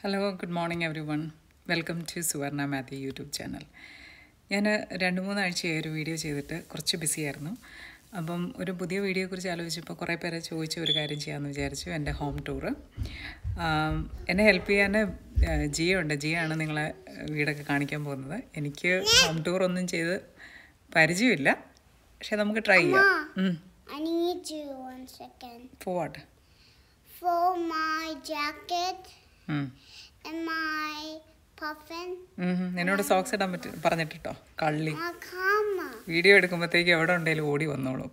Hello good morning everyone welcome to Suvarna Mathew YouTube channel ഞാൻ രണ്ട് മൂന്നാഴ്ചയായി ഒരു വീഡിയോ ചെയ്തിട്ട് കുറച്ച് ബിസി ആയിരുന്നു അപ്പം ഒരു പുതിയ വീഡിയോയെക്കുറിച്ച് ആലോചിച്ചപ്പോൾ കുറേ പേരെ ചോദിച്ച ഒരു കാര്യം ചെയ്യാമെന്ന് വിചാരിച്ചു എൻ്റെ ഹോം ടൂറ് എന്നെ ഹെൽപ്പ് ചെയ്യാൻ ജിയ ഉണ്ട് ജിയാണ് നിങ്ങളെ വീടൊക്കെ കാണിക്കാൻ പോകുന്നത് എനിക്ക് ഹോം ടൂർ ഒന്നും ചെയ്ത് പരിചയമില്ല പക്ഷെ നമുക്ക് ട്രൈ ചെയ്യാം ഉം. I need you one second. പോവാട്ടെ For my jacket ഉം. and my puffin. ഉം. എന്നോട് സോക്സ് ഇടാൻ പറ്റി പറഞ്ഞിട്ടോ കള്ളി My comma. വീഡിയോ എടുക്കുമ്പോഴത്തേക്ക് എവിടെ ഉണ്ടെങ്കിലും ഓടി വന്നോളും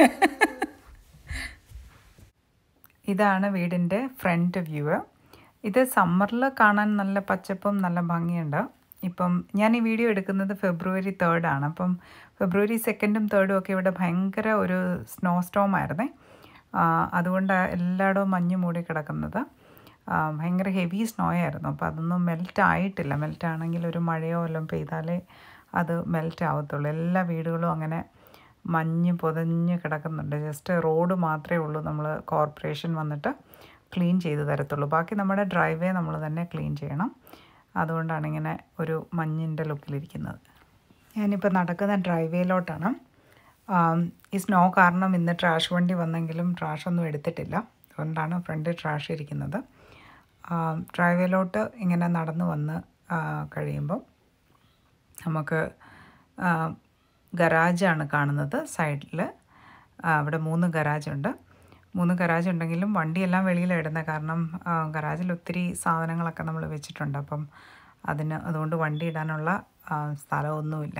ഇതാണ് വീടിൻ്റെ ഫ്രണ്ട് വ്യൂ ഇത് സമ്മറിൽ കാണാൻ നല്ല പച്ചപ്പും നല്ല ഭംഗിയുണ്ട് ഇപ്പം ഞാൻ ഈ വീഡിയോ എടുക്കുന്നത് ഫെബ്രുവരി തേർഡാണ് അപ്പം ഫെബ്രുവരി സെക്കൻഡും തേർഡും ഒക്കെ ഇവിടെ ഭയങ്കര ഒരു സ്നോ സ്റ്റോം ആയിരുന്നേ ആ, അതുകൊണ്ട് എല്ലായിടവും മഞ്ഞ് മൂടി കിടക്കുന്നത് ആ, ഭയങ്കര ഹെവി സ്നോ ആയിരുന്നു അപ്പോൾ അതൊന്നും മെൽറ്റ് ആയിട്ടില്ല മെൽറ്റ് ആണെങ്കിൽ ഒരു മഴയോ വല്ലതും പെയ്താലേ അത് മെൽറ്റ് ആവത്തുള്ളൂ എല്ലാ വീടുകളും അങ്ങനെ മഞ്ഞ് പൊതഞ്ഞ് കിടക്കുന്നുണ്ട് ജസ്റ്റ് റോഡ് മാത്രമേ ഉള്ളൂ നമ്മൾ കോർപ്പറേഷൻ വന്നിട്ട് ക്ലീൻ ചെയ്ത് തരത്തുള്ളൂ ബാക്കി നമ്മുടെ ഡ്രൈവേ നമ്മൾ തന്നെ ക്ലീൻ ചെയ്യണം അതുകൊണ്ടാണ് ഇങ്ങനെ ഒരു മഞ്ഞിൻ്റെ ലുക്കിലിരിക്കുന്നത് ഞാനിപ്പോൾ നടക്കുന്ന ഡ്രൈവേയിലോട്ടാണ് ആം, ഈ സ്നോ കാരണം ഇന്ന് ട്രാഷ് വണ്ടി വന്നെങ്കിലും ട്രാഷ് ഒന്നും എടുത്തിട്ടില്ല അതുകൊണ്ടാണ് ഫ്രണ്ടിൽ ട്രാഷ് ഇരിക്കുന്നത് ആം, ഡ്രൈവേയിലോട്ട് ഇങ്ങനെ നടന്നു വന്ന് ആ, കഴിയുമ്പം നമുക്ക് ആ, ഗരാജാണ് കാണുന്നത് സൈഡിൽ അവിടെ മൂന്ന് ഗരാജുണ്ട് മൂന്ന് ഗരാജ് ഉണ്ടെങ്കിലും വണ്ടിയെല്ലാം വെളിയിലാണ് ഇടുന്നത് കാരണം ആ, ഗരാജിൽ ഒത്തിരി സാധനങ്ങളൊക്കെ നമ്മൾ വെച്ചിട്ടുണ്ട് അപ്പം അതിന് അതുകൊണ്ട് വണ്ടി ഇടാനുള്ള ആ, സ്ഥലമൊന്നുമില്ല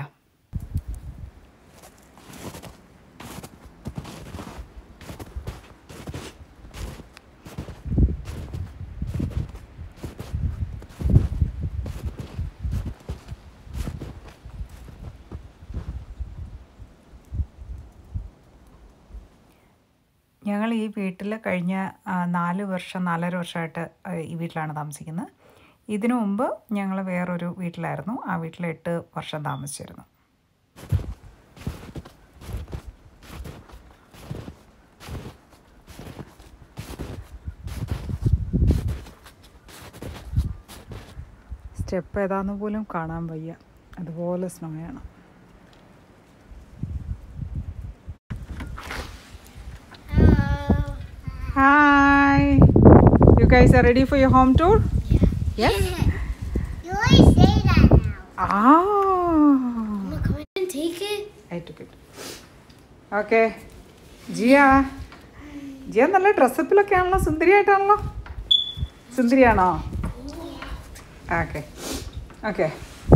ഞങ്ങൾ ഈ വീട്ടിൽ കഴിഞ്ഞ ആ, നാല് വർഷം നാലര വർഷമായിട്ട് ആ, ഈ വീട്ടിലാണ് താമസിക്കുന്നത് ഇതിനു മുമ്പ് ഞങ്ങൾ വേറൊരു വീട്ടിലായിരുന്നു ആ വീട്ടിൽ എട്ട് വർഷം താമസിച്ചിരുന്നു സ്റ്റെപ്പ് ഏതാന്ന് പോലും കാണാൻ വയ്യ അതുപോലെ സ്നോയാണ് Hello. Hi. You guys are ready for your home tour? Yes. You always say that now. Ah. Mama, come and take it. I took it. Okay. Jiya Jiya നല്ല ഡ്രസ്സപ്പിലൊക്കെ ആണല്ലോ സുന്ദരിയായിട്ടാണല്ലോ സുന്ദരിയാണോ ഓക്കെ ഓക്കെ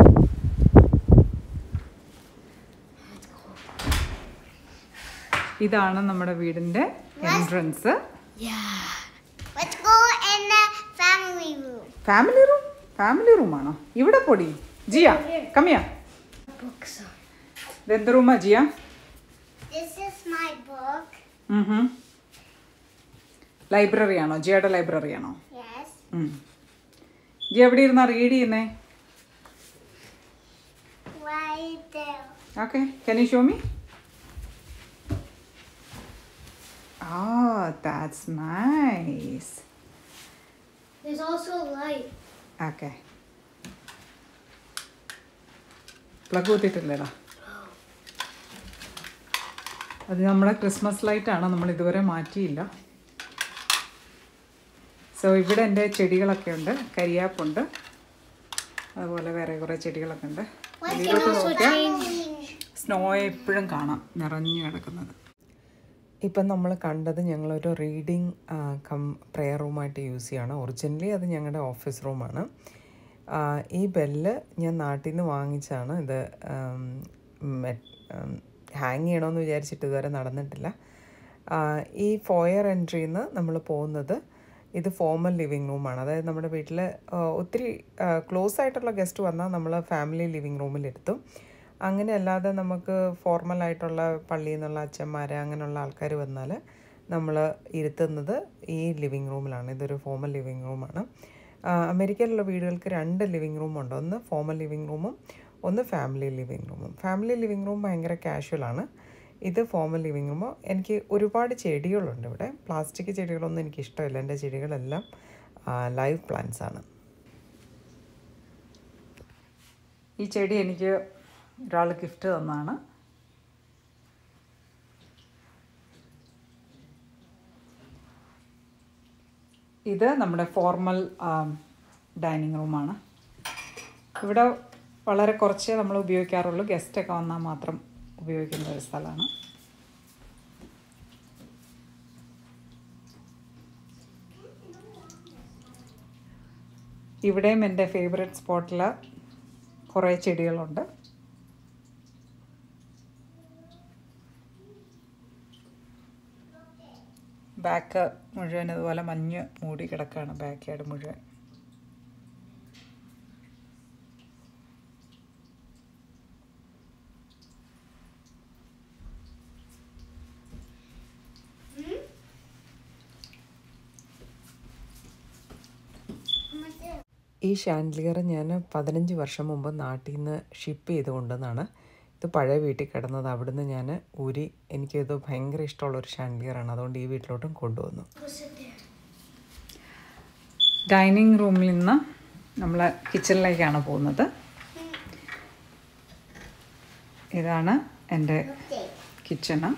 ഇതാണ് നമ്മുടെ വീടിൻ്റെ entrance Yeah. Let's go in the family room. Family room family റൂമാണോ ഇവിടെ പൊടി ജിയ കമ്മിയാ Books. ഇതെന്ത് റൂമാ Jiya This is my book. Library ആണോ ജിയയുടെ ലൈബ്രറി ആണോ Yes. ഉം. ജിയ എവിടെ ഇരുന്നാ റീഡ് ചെയ്യുന്നേ Right there. Okay can you show me ah that's nice There's also a light. Okay plug കുത്തിയിട്ടില്ലേടാ അത് നമ്മുടെ ക്രിസ്മസ് ലൈറ്റാണ് നമ്മൾ ഇതുവരെ മാറ്റിയില്ല സോ ഇവിടെ എൻ്റെ ചെടികളൊക്കെ ഉണ്ട് കരിയാപ്പുണ്ട് അതുപോലെ വേറെ കുറേ ചെടികളൊക്കെ ഉണ്ട് വെളിയിലോട്ട് നോക്കിയാൽ സ്നോ എപ്പോഴും കാണാം നിറഞ്ഞു കിടക്കുന്നത് ഇപ്പം നമ്മൾ കണ്ടത് ഞങ്ങളൊരു റീഡിങ് കം പ്രെയർ റൂമായിട്ട് യൂസ് ചെയ്യാണ് ഒറിജിനലി അത് ഞങ്ങളുടെ ഓഫീസ് റൂമാണ് ആ, ഈ ബെല്ല് ഞാൻ നാട്ടിൽ നിന്ന് വാങ്ങിച്ചാണ് ഇത് ഹാങ് ചെയ്യണമെന്ന് വിചാരിച്ചിട്ട് ഇതുവരെ നടന്നിട്ടില്ല ആ, ഈ ഫോയർ എൻട്രിയിൽ നിന്ന് നമ്മൾ പോകുന്നത് ഇത് ഫോമൽ ലിവിങ് റൂമാണ് അതായത് നമ്മുടെ വീട്ടിൽ ഒത്തിരി ക്ലോസ് ആയിട്ടുള്ള ഗസ്റ്റ് വന്നാൽ നമ്മൾ ഫാമിലി ലിവിങ് റൂമിലിരുത്തും അങ്ങനെ അല്ലാതെ നമുക്ക് ഫോർമൽ ആയിട്ടുള്ള പള്ളിയിൽ നിന്നുള്ള അച്ഛന്മാർ അങ്ങനെയുള്ള ആൾക്കാർ വന്നാൽ നമ്മൾ ഇരുത്തുന്നത് ഈ ലിവിങ് റൂമിലാണ് ഇതൊരു ഫോമൽ ലിവിങ് റൂമാണ് ആ, അമേരിക്കയിലുള്ള വീടുകൾക്ക് രണ്ട് ലിവിങ് റൂമുണ്ട് ഒന്ന് ഫോമൽ ലിവിങ് റൂമും ഒന്ന് ഫാമിലി ലിവിങ് റൂമും ഫാമിലി ലിവിങ് റൂം ഭയങ്കര കാഷ്വലാണ് ഇത് ഫോമൽ ലിവിങ് റൂമ് എനിക്ക് ഒരുപാട് ചെടികളുണ്ട് ഇവിടെ പ്ലാസ്റ്റിക് ചെടികളൊന്നും എനിക്ക് ഇഷ്ടമില്ല എൻ്റെ ചെടികളെല്ലാം ലൈവ് പ്ലാന്റ്സ് ആണ് ഈ ചെടി എനിക്ക് ഒരാൾ ഗിഫ്റ്റ് തന്നതാണ് ഇത് നമ്മുടെ ഫോർമൽ ഡൈനിങ് റൂമാണ് ഇവിടെ വളരെ കുറച്ചേ നമ്മൾ ഉപയോഗിക്കാറുള്ളൂ ഗസ്റ്റൊക്കെ വന്നാൽ മാത്രം ഉപയോഗിക്കുന്ന ഒരു സ്ഥലമാണ് ഇവിടെയും എൻ്റെ ഫേവറേറ്റ് സ്പോട്ടിൽ കുറേ ചെടികളുണ്ട് ബാക്ക് മുഴുവൻ ഇതുപോലെ മഞ്ഞ് മൂടി കിടക്കുകയാണ് ബാക്ക് യാർഡ് മുഴുവൻ ഈ ഷാൻഡ്ലിയർ ഞാൻ പതിനഞ്ച് വർഷം മുമ്പ് നാട്ടിൽ നിന്ന് ഷിപ്പ് ചെയ്ത് കൊണ്ടുവന്നാണ് ഇത് പഴയ വീട്ടിൽ കിടന്നത് അവിടുന്ന് ഞാൻ ഊരി എനിക്കിത് ഭയങ്കര ഇഷ്ടമുള്ള ഒരു ഷാൻഡ്ലിയറാണ് അതുകൊണ്ട് ഈ വീട്ടിലോട്ടും കൊണ്ടുവന്നു ഡൈനിങ് റൂമിൽ നിന്ന് നമ്മൾ കിച്ചണിലേക്കാണ് പോകുന്നത് ഇതാണ് എൻ്റെ കിച്ചണ്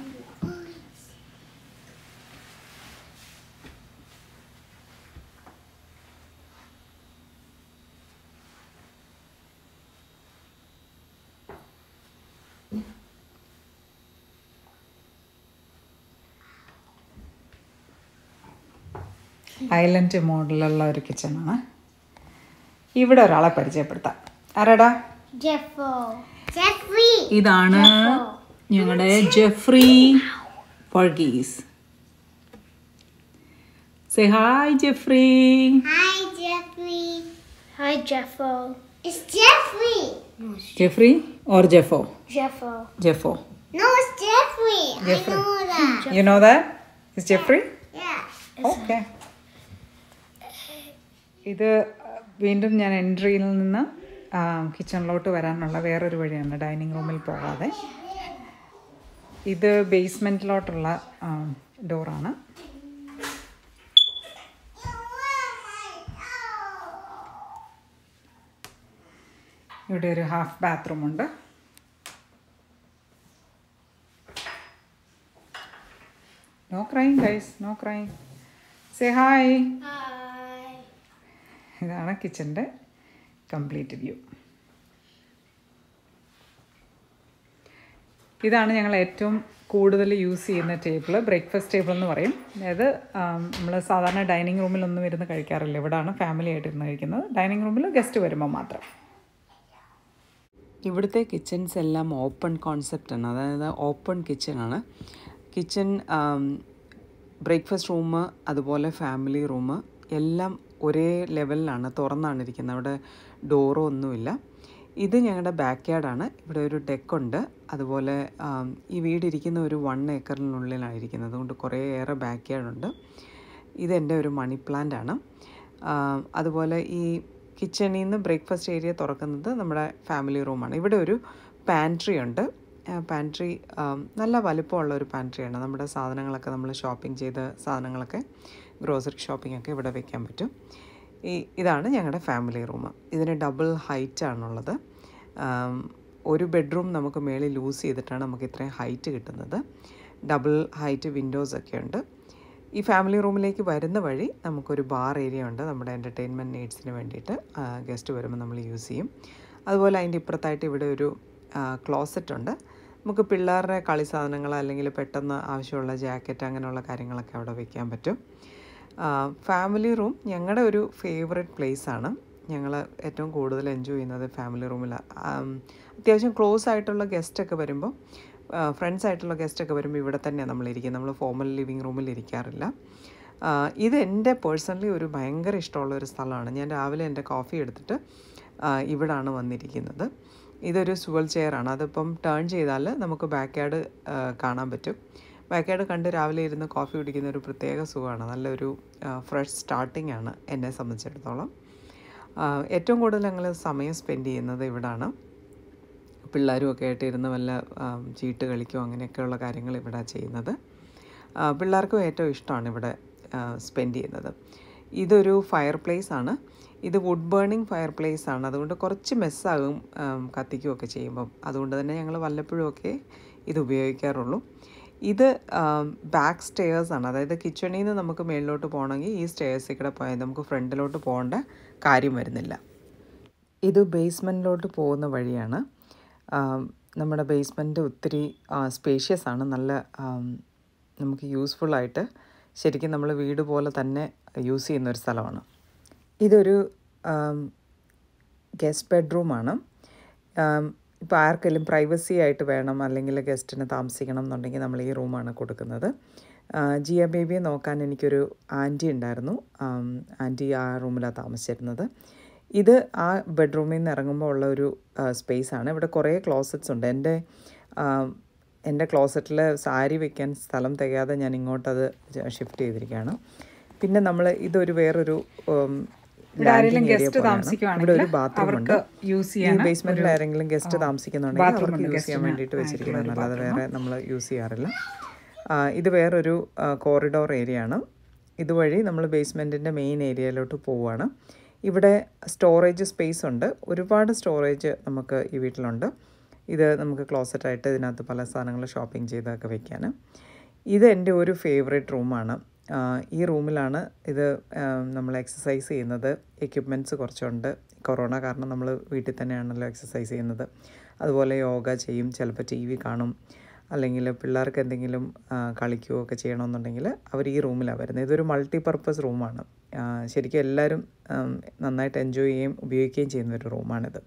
ഐലൻഡ് മോഡലുള്ള ഒരു കിച്ചണാണ് ഇവിടെ ഒരാളെ പരിചയപ്പെടുത്താം ആരാടാ Jeffo. Jeffrey. ഇതാണ് ഞങ്ങളുടെ Jeffrey Varghese say hi Jeffrey Hi, Jeffrey. Hi, Jeffo. It's Jeffrey. Jeffrey or Jeffo Jeffo. Jeffo No, it's Jeffrey. Jeffrey. I know that. You know that is Jeffrey Yeah. Okay ഇത് വീണ്ടും ഞാൻ എൻട്രിയിൽ നിന്ന് കിച്ചണിലോട്ട് വരാനുള്ള വേറൊരു വഴിയാണ് dining റൂമിൽ പോകാതെ ഇത് ബേസ്മെൻറ്റിലോട്ടുള്ള ഡോറാണ് ഇവിടെ ഒരു ഹാഫ് ബാത്റൂം ഉണ്ട് no crime guys no crime say hi Hi. ഇതാണ് കിച്ചൻ്റെ കംപ്ലീറ്റ് വ്യൂ ഇതാണ് ഞങ്ങൾ ഏറ്റവും കൂടുതൽ യൂസ് ചെയ്യുന്ന ടേബിൾ ബ്രേക്ക്ഫാസ്റ്റ് ടേബിൾ എന്ന് പറയും അതായത് നമ്മൾ സാധാരണ ഡൈനിങ് റൂമിലൊന്നും ഇരുന്ന് കഴിക്കാറില്ല ഇവിടാണ് ഫാമിലി ആയിട്ട് ഇരുന്ന് കഴിക്കുന്നത് ഡൈനിങ് റൂമിൽ ഗസ്റ്റ് വരുമ്പോൾ മാത്രം ഇവിടുത്തെ കിച്ചൺസ് എല്ലാം ഓപ്പൺ കോൺസെപ്റ്റാണ് അതായത് ഓപ്പൺ കിച്ചണാണ് കിച്ചൺ ബ്രേക്ക്ഫാസ്റ്റ് റൂം അതുപോലെ ഫാമിലി റൂം എല്ലാം ഒരേ ലെവലിലാണ് തുറന്നാണ് ഇരിക്കുന്നത് അവിടെ ഡോറോ ഒന്നുമില്ല ഇത് ഞങ്ങളുടെ ബാക്ക് യാർഡാണ് ഇവിടെ ഒരു ഡെക്കുണ്ട് അതുപോലെ ആം, ഈ വീടിരിക്കുന്ന ഒരു വൺ ഏക്കറിനുള്ളിലാണ് ഇരിക്കുന്നത് അതുകൊണ്ട് കുറേയേറെ ബാക്ക് യാർഡുണ്ട് ഇതെൻ്റെ ഒരു മണി പ്ലാന്റ് ആണ് ആം, അതുപോലെ ഈ കിച്ചണിൽ നിന്ന് ബ്രേക്ക്ഫാസ്റ്റ് ഏരിയ തുറക്കുന്നത് നമ്മുടെ ഫാമിലി റൂമാണ് ഇവിടെ ഒരു പാൻട്രി ഉണ്ട് പാൻട്രി നല്ല വലിപ്പമുള്ള ഒരു പാൻട്രിയാണ് നമ്മുടെ സാധനങ്ങളൊക്കെ നമ്മൾ ഷോപ്പിംഗ് ചെയ്ത സാധനങ്ങളൊക്കെ ഗ്രോസറി ഷോപ്പിംഗ് ഒക്കെ ഇവിടെ വെക്കാൻ പറ്റും ഈ ഇതാണ് ഞങ്ങളുടെ ഫാമിലി റൂം ഇതിന് ഡബിൾ ഹൈറ്റ് ആണുള്ളത് ആം, ഒരു ബെഡ്റൂം നമുക്ക് മേളിൽ ലൂസ് ചെയ്തിട്ടാണ് നമുക്ക് ഇത്രയും ഹൈറ്റ് കിട്ടുന്നത് ഡബിൾ ഹൈറ്റ് വിൻഡോസ് ഒക്കെ ഉണ്ട് ഈ ഫാമിലി റൂമിലേക്ക് വരുന്ന വഴി നമുക്കൊരു ബാർ ഏരിയ ഉണ്ട് നമ്മുടെ എൻ്റർടൈൻമെൻറ്റ് നീഡ്സിന് വേണ്ടിയിട്ട് ഗസ്റ്റ് വരുമ്പോൾ നമ്മൾ യൂസ് ചെയ്യും അതുപോലെ അതിൻ്റെ ഇപ്പുറത്തായിട്ട് ഇവിടെ ഒരു ക്ലോസറ്റ് ഉണ്ട് നമുക്ക് പിള്ളേരുടെ കളി സാധനങ്ങൾ അല്ലെങ്കിൽ പെട്ടെന്ന് ആവശ്യമുള്ള ജാക്കറ്റ് അങ്ങനെയുള്ള കാര്യങ്ങളൊക്കെ അവിടെ വെക്കാൻ പറ്റും ഫാമിലി റൂം ഞങ്ങളുടെ ഒരു ഫേവററ്റ് പ്ലേസ് ആണ് ഞങ്ങൾ ഏറ്റവും കൂടുതൽ എൻജോയ് ചെയ്യുന്നത് ഫാമിലി റൂമിലാണ് അത്യാവശ്യം ക്ലോസ് ആയിട്ടുള്ള ഗസ്റ്റൊക്കെ വരുമ്പോൾ ഫ്രണ്ട്സ് ആയിട്ടുള്ള ഗസ്റ്റൊക്കെ വരുമ്പോൾ ഇവിടെ തന്നെയാണ് നമ്മളിരിക്കുന്നത് നമ്മൾ ഫോമൽ ലിവിങ് റൂമിൽ ഇരിക്കാറില്ല ആ, ഇത് എൻ്റെ പേഴ്സണലി ഒരു ഭയങ്കര ഇഷ്ടമുള്ള ഒരു സ്ഥലമാണ് ഞാൻ രാവിലെ എൻ്റെ കോഫി എടുത്തിട്ട് ആ, ഇവിടാണ് വന്നിരിക്കുന്നത് ഇതൊരു സുവൽ ചെയറാണ് അതിപ്പം ടേൺ ചെയ്താൽ നമുക്ക് ബാക്ക് യാർഡ് കാണാൻ പറ്റും ബാക്ക് യാർഡ് കണ്ട് രാവിലെ ഇരുന്ന് കോഫി കുടിക്കുന്ന ഒരു പ്രത്യേക സുഖമാണ് നല്ലൊരു ഫ്രഷ് സ്റ്റാർട്ടിംഗ് ആണ് എന്നെ സംബന്ധിച്ചിടത്തോളം ആ, ഏറ്റവും കൂടുതൽ ഞങ്ങൾ സമയം സ്പെൻഡ് ചെയ്യുന്നത് ഇവിടാണ് പിള്ളേരും ഒക്കെ ആയിട്ട് ഇരുന്ന് വല്ല ആ, ചീട്ട് കളിക്കുകയോ അങ്ങനെയൊക്കെയുള്ള കാര്യങ്ങൾ ഇവിടെ ചെയ്യുന്നത് ആ, പിള്ളേർക്കും ഏറ്റവും ഇഷ്ടമാണ് ഇവിടെ സ്പെൻഡ് ചെയ്യുന്നത് ഇതൊരു ഫയർ പ്ലേസ് ആണ് ഇത് വുഡ് ബേണിംഗ് ഫയർ പ്ലേസ് ആണ് അതുകൊണ്ട് കുറച്ച് മെസ്സാകും കത്തിക്കുകയൊക്കെ ചെയ്യുമ്പം അതുകൊണ്ട് തന്നെ ഞങ്ങൾ വല്ലപ്പോഴും ഒക്കെ ഇത് ഉപയോഗിക്കാറുള്ളൂ ഇത് ബാക്ക് സ്റ്റെയേഴ്സ് ആണ് അതായത് കിച്ചണിൽ നിന്ന് നമുക്ക് മേളിലോട്ട് പോകണമെങ്കിൽ ഈ സ്റ്റെയേഴ്സിൽ കൂടെ പോയാൽ നമുക്ക് ഫ്രണ്ടിലോട്ട് പോകേണ്ട കാര്യം വരുന്നില്ല ഇത് ബേസ്മെൻറ്റിലോട്ട് പോകുന്ന വഴിയാണ് ആം, നമ്മുടെ ബേസ്മെൻറ്റ് ഒത്തിരി സ്പേഷ്യസ് ആണ് നല്ല ആം, നമുക്ക് യൂസ്ഫുൾ ആയിട്ട് ശരിക്കും നമ്മൾ വീട് പോലെ തന്നെ യൂസ് ചെയ്യുന്ന ഒരു സ്ഥലമാണ് ഇതൊരു ഗസ്റ്റ് ബെഡ്റൂമാണ് ഇപ്പോൾ ആർക്കെങ്കിലും പ്രൈവസി ആയിട്ട് വേണം അല്ലെങ്കിൽ ഗസ്റ്റിന് താമസിക്കണം എന്നുണ്ടെങ്കിൽ നമ്മൾ ഈ റൂമാണ് കൊടുക്കുന്നത് ആ, ജിയ ബേബിയെ നോക്കാൻ എനിക്കൊരു ആൻറ്റി ഉണ്ടായിരുന്നു ആം, ആൻറ്റി ആ റൂമിലാണ് താമസിച്ചിരുന്നത് ഇത് ആ ബെഡ്റൂമിൽ നിന്ന് ഇറങ്ങുമ്പോൾ ഉള്ള ഒരു സ്പേസ് ആണ് ഇവിടെ കുറേ ക്ലോസറ്റ്സ് ഉണ്ട് എൻ്റെ ആം, എൻ്റെ ക്ലോസറ്റിൽ സാരി വെക്കാൻ സ്ഥലം തികയാതെ ഞാൻ ഇങ്ങോട്ടത് ഷിഫ്റ്റ് ചെയ്തിരിക്കുകയാണ് പിന്നെ നമ്മൾ ഇതൊരു വേറൊരു ഉം, ഇവിടെ ആരെങ്കിലും landing area ഗസ്റ്റ് പോലെയാണ്. താമസിക്കുവാണെങ്കിൽ ഇവിടെ ഒരു ബാത്റൂം ഉണ്ട് അവർക്ക് യൂസ് ഈ ചെയ്യാൻ ബേസ്മെന്റിൽ ആരെങ്കിലും ഗസ്റ്റ് താമസിക്കുന്നുണ്ടെങ്കിൽ bathroom അവർക്ക് ഉണ്ട് യൂസ് ചെയ്യാൻ guest-ന് വേണ്ടിയിട്ട് ആയിട്ടുള്ള വെച്ചിരിക്കുന്നത് ഒരു അല്ലാതെ വേറെ നമ്മൾ യൂസ് ചെയ്യാറില്ല ആ, ഇത് വേറൊരു കോറിഡോർ ഏരിയ ആണ് ഇതുവഴി നമ്മൾ ബേസ്മെൻറ്റിൻ്റെ മെയിൻ ഏരിയയിലോട്ട് പോവുകയാണ് ഇവിടെ സ്റ്റോറേജ് സ്പേസ് ഉണ്ട് ഒരുപാട് സ്റ്റോറേജ് നമുക്ക് ഈ വീട്ടിലുണ്ട് ഇത് നമുക്ക് ക്ലോസറ്റായിട്ട് ഇതിനകത്ത് പല സാധനങ്ങൾ ഷോപ്പിംഗ് ചെയ്തൊക്കെ വെക്കാൻ ഇത് എൻ്റെ ഒരു ഫേവറേറ്റ് റൂമാണ് ഈ റൂമിലാണ് ഇത് ആ, നമ്മൾ എക്സസൈസ് ചെയ്യുന്നത് എക്യുപ്മെൻറ്റ്സ് കുറച്ചുണ്ട് കൊറോണ കാരണം നമ്മൾ വീട്ടിൽ തന്നെയാണല്ലോ എക്സസൈസ് ചെയ്യുന്നത് അതുപോലെ യോഗ ചെയ്യും ചിലപ്പോൾ ടി വി കാണും അല്ലെങ്കിൽ പിള്ളേർക്ക് എന്തെങ്കിലും ആ, കളിക്കുകയോ ഒക്കെ ചെയ്യണമെന്നുണ്ടെങ്കിൽ അവർ ഈ റൂമിലാണ് വരുന്നത് ഇതൊരു മൾട്ടി പർപ്പസ് റൂമാണ് ആ, ശരിക്കും എല്ലാവരും ആം, നന്നായിട്ട് എൻജോയ് ചെയ്യുകയും ഉപയോഗിക്കുകയും ചെയ്യുന്ന ഒരു റൂമാണിത്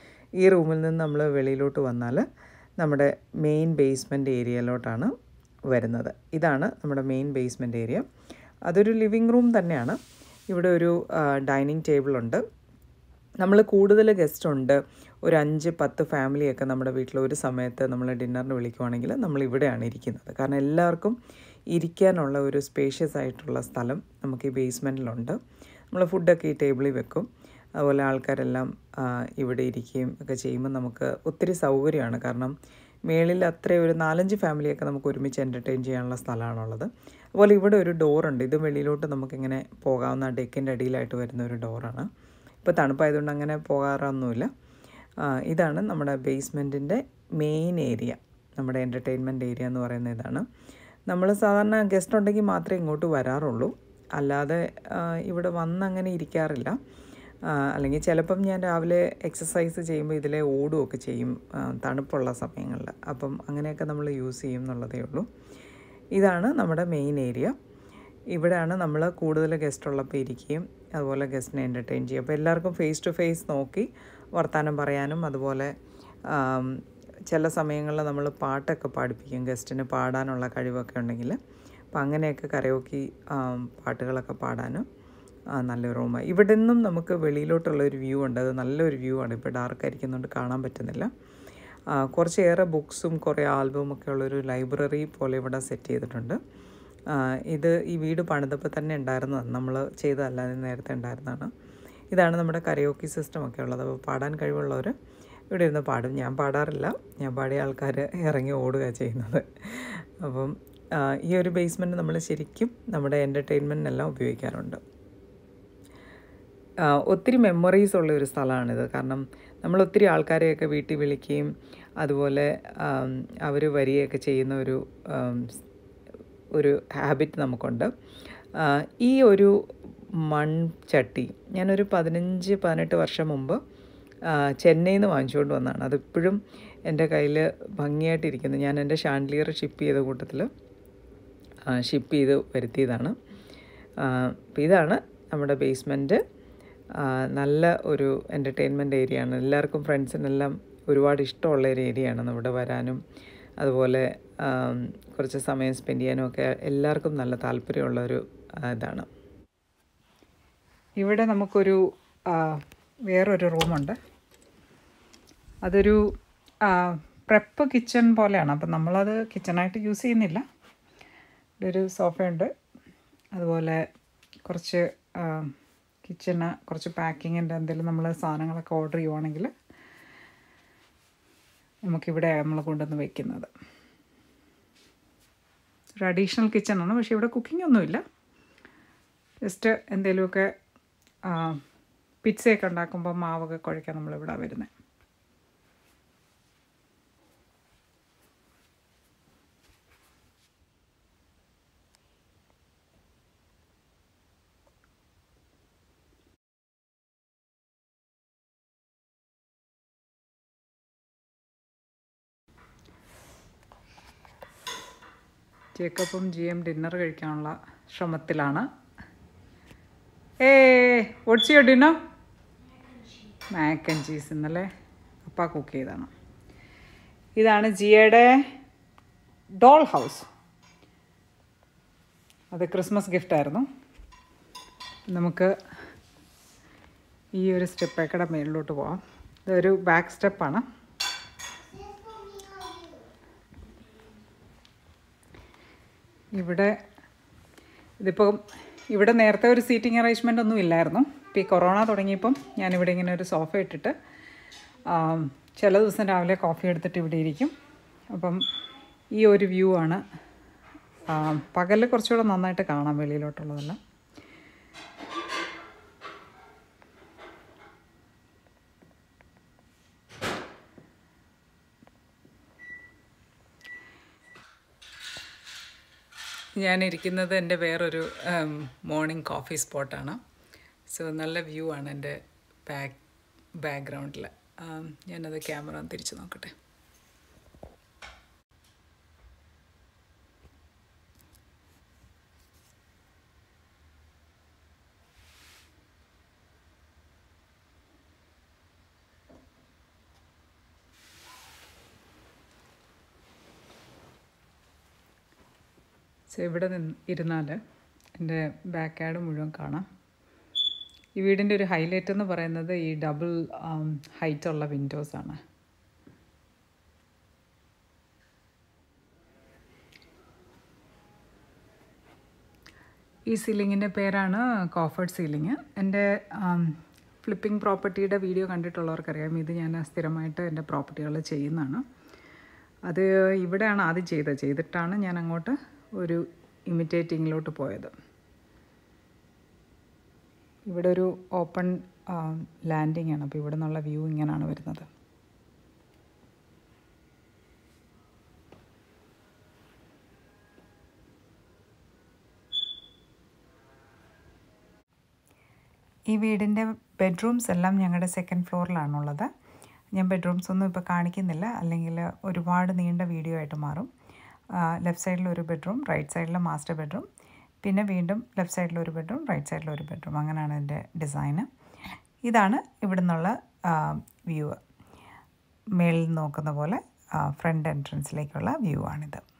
ഈ റൂമിൽ നിന്ന് നമ്മൾ വെളിയിലോട്ട് വന്നാൽ നമ്മുടെ മെയിൻ ബേസ്മെൻറ്റ് ഏരിയയിലോട്ടാണ് വരുന്നത് ഇതാണ് നമ്മുടെ മെയിൻ ബേസ്മെൻറ്റ് ഏരിയ അതൊരു ലിവിങ് റൂം തന്നെയാണ് ഇവിടെ ഒരു ഡൈനിങ് ടേബിളുണ്ട് നമ്മൾ കൂടുതൽ ഗസ്റ്റ് ഉണ്ട് ഒരു അഞ്ച് പത്ത് ഫാമിലിയൊക്കെ നമ്മുടെ വീട്ടിൽ ഒരു സമയത്ത് നമ്മൾ ഡിന്നറിന് വിളിക്കുവാണെങ്കിൽ നമ്മൾ ഇവിടെയാണ് ഇരിക്കുന്നത് കാരണം എല്ലാവർക്കും ഇരിക്കാനുള്ള ഒരു സ്പേഷ്യസ് ആയിട്ടുള്ള സ്ഥലം നമുക്ക് ഈ ബേസ്മെൻറ്റിലുണ്ട് നമ്മൾ ഫുഡൊക്കെ ഈ ടേബിളിൽ വെക്കും അതുപോലെ ആൾക്കാരെല്ലാം ആ, ഇവിടെ ഇരിക്കുകയും ഒക്കെ ചെയ്യുമ്പോൾ നമുക്ക് ഒത്തിരി സൗകര്യമാണ് കാരണം മേളിൽ അത്ര ഒരു നാലഞ്ച് ഫാമിലിയൊക്കെ നമുക്ക് ഒരുമിച്ച് എൻ്റർടൈൻ ചെയ്യാനുള്ള സ്ഥലമാണുള്ളത് അതുപോലെ ഇവിടെ ഒരു ഡോറുണ്ട് ഇത് വെളിയിലോട്ട് നമുക്കിങ്ങനെ പോകാവുന്ന ഡെക്കിൻ്റെ അടിയിലായിട്ട് വരുന്ന ഒരു ഡോറാണ് ഇപ്പോൾ തണുപ്പായതുകൊണ്ട് അങ്ങനെ പോകാറൊന്നുമില്ല ആ, ഇതാണ് നമ്മുടെ ബേസ്മെൻറ്റിൻ്റെ മെയിൻ ഏരിയ നമ്മുടെ എൻ്റർടൈൻമെൻറ്റ് ഏരിയ എന്ന് പറയുന്ന ഇതാണ് നമ്മൾ സാധാരണ ഗസ്റ്റ് ഉണ്ടെങ്കിൽ മാത്രമേ ഇങ്ങോട്ട് വരാറുള്ളൂ അല്ലാതെ ആ, ഇവിടെ വന്ന് അങ്ങനെ ഇരിക്കാറില്ല ആ, അല്ലെങ്കിൽ ചിലപ്പം ഞാൻ രാവിലെ എക്സസൈസ് ചെയ്യുമ്പോൾ ഇതിലെ ഓടുകയൊക്കെ ചെയ്യും ആ, തണുപ്പുള്ള സമയങ്ങളിൽ അപ്പം അങ്ങനെയൊക്കെ നമ്മൾ യൂസ് ചെയ്യും എന്നുള്ളതേ ഉള്ളൂ ഇതാണ് നമ്മുടെ മെയിൻ ഏരിയ ഇവിടെയാണ് നമ്മൾ കൂടുതൽ ഗസ്റ്റ് ഉള്ളപ്പോൾ ഇരിക്കുകയും അതുപോലെ ഗസ്റ്റിനെ എൻ്റർടൈൻ ചെയ്യും അപ്പോൾ എല്ലാവർക്കും ഫേസ് ടു ഫേസ് നോക്കി വർത്തമാനം പറയാനും അതുപോലെ ആം, ചില സമയങ്ങളിൽ നമ്മൾ പാട്ടൊക്കെ പാടിപ്പിക്കും ഗസ്റ്റിന് പാടാനുള്ള കഴിവൊക്കെ ഉണ്ടെങ്കിൽ അപ്പോൾ അങ്ങനെയൊക്കെ കരയോക്കി പാട്ടുകളൊക്കെ പാടാനും ആ, നല്ലൊരു റൂമാണ് ഇവിടെ നിന്നും നമുക്ക് വെളിയിലോട്ടുള്ള ഒരു വ്യൂ ഉണ്ട് അത് നല്ലൊരു വ്യൂ ആണ് ഇപ്പോൾ ഡാർക്ക് ആയിരിക്കുന്നതുകൊണ്ട് കാണാൻ പറ്റുന്നില്ല ആ, കുറച്ചേറെ ബുക്സും കുറേ ആൽബവും ഒക്കെ ഉള്ളൊരു ലൈബ്രറി പോലെ ഇവിടെ സെറ്റ് ചെയ്തിട്ടുണ്ട് ആ, ഇത് ഈ വീട് പണിതപ്പോൾ തന്നെ ഉണ്ടായിരുന്നതാണ് നമ്മൾ ചെയ്തതല്ല ഇത് നേരത്തെ ഉണ്ടായിരുന്നതാണ് ഇതാണ് നമ്മുടെ കരയോക്കി സിസ്റ്റം ഒക്കെ ഉള്ളത് അപ്പോൾ പാടാൻ കഴിവുള്ളവർ ഇവിടെ ഇരുന്ന് പാടും ഞാൻ പാടാറില്ല ഞാൻ പാടിയ ആൾക്കാർ ഇറങ്ങി ഓടുക ചെയ്യുന്നത് അപ്പം ആ, ഈ ഒരു ബേസ്മെൻറ്റ് നമ്മൾ ശരിക്കും നമ്മുടെ എൻ്റർടൈൻമെൻറ്റിനെല്ലാം ഉപയോഗിക്കാറുണ്ട് ആ, ഒത്തിരി മെമ്മറീസ് ഉള്ള ഒരു സ്ഥലമാണിത് കാരണം നമ്മൾ ഒത്തിരി ആൾക്കാരെയൊക്കെ വീട്ടിൽ വിളിക്കുകയും അതുപോലെ അവർ വരികയൊക്കെ ചെയ്യുന്ന ഒരു ആം, സ്- ഒരു ഹാബിറ്റ് നമുക്കുണ്ട് ആ, ഈ ഒരു മൺചട്ടി ഞാനൊരു പതിനഞ്ച് പതിനെട്ട് വർഷം മുമ്പ് ആ, ചെന്നൈയിൽ നിന്ന് വാങ്ങിച്ചുകൊണ്ട് വന്നതാണ് അതിപ്പോഴും എൻ്റെ കയ്യിൽ ഭംഗിയായിട്ടിരിക്കുന്നു ഞാൻ എൻ്റെ ഷാൻഡ്ലിയർ ഷിപ്പ് ചെയ്ത കൂട്ടത്തിൽ ഷിപ്പ് ചെയ്ത് വരുത്തിയതാണ് അപ്പോൾ ഇതാണ് നമ്മുടെ ബേസ്മെൻറ്റ് നല്ല ഒരു എൻ്റർടൈൻമെൻറ്റ് ഏരിയ ആണ് എല്ലാവർക്കും ഫ്രണ്ട്സിനെല്ലാം ഒരുപാട് ഇഷ്ടമുള്ള ഒരു ഏരിയ ആണ് നമ്മുടെ വരാനും അതുപോലെ ആം, കുറച്ച് സമയം സ്പെൻഡ് ചെയ്യാനും ഒക്കെ എല്ലാവർക്കും നല്ല താല്പര്യമുള്ള ഒരു ആ, ഇതാണ് ഇവിടെ നമുക്കൊരു ആ, വേറൊരു റൂമുണ്ട് അതൊരു പ്രെപ്പ് കിച്ചൺ പോലെയാണ് അപ്പം നമ്മളത് കിച്ചണായിട്ട് യൂസ് ചെയ്യുന്നില്ല ഇവിടെ ഒരു സോഫയുണ്ട് അതുപോലെ കുറച്ച് കിച്ചണ് കുറച്ച് പാക്കിങ്ങിൻ്റെ എന്തെങ്കിലും നമ്മൾ സാധനങ്ങളൊക്കെ ഓർഡർ ചെയ്യുവാണെങ്കിൽ നമുക്കിവിടെ നമ്മൾ കൊണ്ടുവന്ന് വെക്കുന്നത് ഒരു അഡീഷണൽ കിച്ചണാണ് പക്ഷേ ഇവിടെ കുക്കിംഗ് ഒന്നുമില്ല ജസ്റ്റ് എന്തെങ്കിലുമൊക്കെ പിzzയൊക്കെ ഉണ്ടാക്കുമ്പോൾ മാവൊക്കെ കുഴയ്ക്കാൻ നമ്മളിവിടെ വരുന്നത് ജേക്കബും ജിയും ഡിന്നർ കഴിക്കാനുള്ള ശ്രമത്തിലാണ് ഏ what's your dinner mac and cheese ഇന്നലെ അപ്പ കുക്ക് ചെയ്താണ് ഇതാണ് ജിയയുടെ ഡോൾ ഹൗസ് അത് ക്രിസ്മസ് ഗിഫ്റ്റായിരുന്നു നമുക്ക് ഈ ഒരു സ്റ്റെപ്പേക്കടെ മേളിലോട്ട് പോവാം ഇതൊരു ബാക്ക് സ്റ്റെപ്പാണ് ഇവിടെ ഇതിപ്പോൾ ഇവിടെ നേരത്തെ ഒരു സീറ്റിംഗ് അറേഞ്ച്മെൻ്റ് ഒന്നും ഇല്ലായിരുന്നു ഇപ്പോൾ ഈ കൊറോണ തുടങ്ങിയപ്പം ഞാനിവിടെ ഇങ്ങനെ ഒരു സോഫ ഇട്ടിട്ട് ആം, ചില ദിവസം രാവിലെ കോഫി എടുത്തിട്ട് ഇവിടെ ഇരിക്കും അപ്പം ഈ ഒരു വ്യൂ ആണ് പകലിൽ കുറച്ചുകൂടെ നന്നായിട്ട് കാണാം വെളിയിലോട്ടുള്ളതെല്ലാം ഞാനിരിക്കുന്നത് എൻ്റെ വേറൊരു മോർണിംഗ് കോഫി സ്പോട്ടാണ് സോ നല്ല വ്യൂ ആണ് എൻ്റെ ബാക്ക് ബാക്ക്ഗ്രൗണ്ടിൽ ഞാനത് ക്യാമറ തിരിച്ചു നോക്കട്ടെ സോ ഇവിടെ നിന്ന് ഇരുന്നാൽ എൻ്റെ ബാക്ക് ആഡ് മുഴുവൻ കാണാം ഈ വീടിൻ്റെ ഒരു ഹൈലൈറ്റ് എന്ന് പറയുന്നത് ഈ ഡബിൾ ഹൈറ്റ് ഉള്ള വിൻഡോസാണ് ഈ സീലിങ്ങിൻ്റെ പേരാണ് കോഫർട്ട് സീലിംഗ് എൻ്റെ ഫ്ലിപ്പിംഗ് പ്രോപ്പർട്ടിയുടെ വീഡിയോ കണ്ടിട്ടുള്ളവർക്കറിയാം ഇത് ഞാൻ സ്ഥിരമായിട്ട് എൻ്റെ പ്രോപ്പർട്ടികൾ ചെയ്യുന്നതാണ് അത് ഇവിടെയാണ് ആദ്യം ചെയ്തത് ചെയ്തിട്ടാണ് ഞാൻ അങ്ങോട്ട് ഒരു ഇമിറ്റേറ്റിങ്ങിലോട്ട് പോയത് ഇവിടെ ഒരു ഓപ്പൺ ലാൻഡിംഗ് ആണ് അപ്പോൾ ഇവിടെ നിന്നുള്ള വ്യൂ ഇങ്ങനെയാണ് വരുന്നത് ഈ വീടിൻ്റെ ബെഡ്റൂംസ് എല്ലാം ഞങ്ങളുടെ സെക്കൻഡ് ഫ്ലോറിലാണുള്ളത് ഞാൻ ബെഡ്റൂംസ് ഒന്നും ഇപ്പോൾ കാണിക്കുന്നില്ല അല്ലെങ്കിൽ ഒരുപാട് നീണ്ട വീഡിയോ ആയിട്ട് മാറും ലെഫ്റ്റ് സൈഡിൽ ഒരു ബെഡ്റൂം റൈറ്റ് സൈഡിൽ മാസ്റ്റർ ബെഡ്റൂം പിന്നെ വീണ്ടും ലെഫ്റ്റ് സൈഡിൽ ഒരു ബെഡ്റൂം റൈറ്റ് സൈഡിൽ ഒരു ബെഡ്റൂം അങ്ങനെയാണ് എൻ്റെ ഡിസൈന് ഇതാണ് ഇവിടെ നിന്നുള്ള വ്യൂ മേളിൽ നോക്കുന്ന പോലെ ഫ്രണ്ട് എൻട്രൻസിലേക്കുള്ള വ്യൂ ആണിത്